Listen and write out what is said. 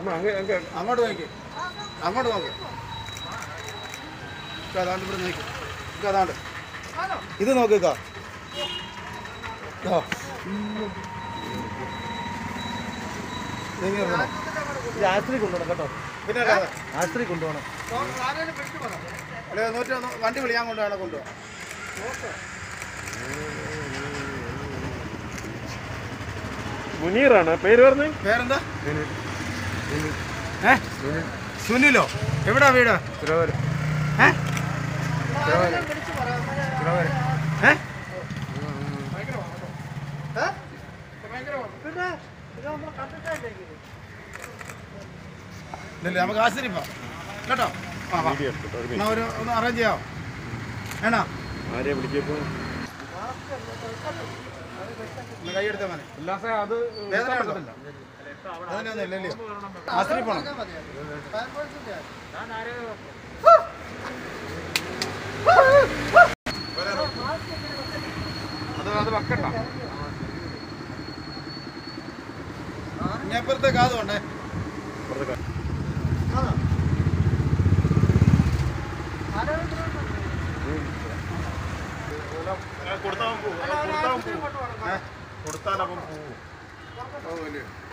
അങ്ങോട്ട് നോക്കി അങ്ങോട്ട് നോക്ക് ഇക്ക അതാണ്ട് ഇവിടെ നോക്കി ഇക്ക അതാണ്ട് ഇത് നോക്കിക്ക ആശുപത്രി കൊണ്ടുപോകണം കേട്ടോ പിന്നെ അല്ലാതെ. ആശുപത്രി കൊണ്ടുപോകണം അല്ലേ, നൂറ്റി ഒന്ന് വണ്ടി വിളിയാൻ കൊണ്ടുപോകണം കൊണ്ടുപോകാം മുനീറാണ് പേര് പറഞ്ഞേ പേരെന്താ ഏ സുനിലോ എവിടാ വീട് ഏ? ഏ? ഏ? ഇല്ല നമുക്ക് ആശ്ചര്യപ്പാ കേട്ടോ ആ വാ. എന്നാ ഒരു ഒന്ന് അറേഞ്ച് ചെയ്യാം വേണോ ആരെ വിളിച്ചപ്പോ ഒന്ന് കൈയെടുത്താൽ മതി അത് വേദന ഉണ്ടോ അതിനൊന്നും ഇല്ലല്ലോ ആശ്രയി പോണം അത് അത് വെക്കണ്ട ഇങ്ങപ്പുറത്തെ കാത് കൊണ്ടേ കൊടുത്താൽ കൊടുത്താൽ കൊടുത്താൽ അപ്പം പോവും ഓ വലിയ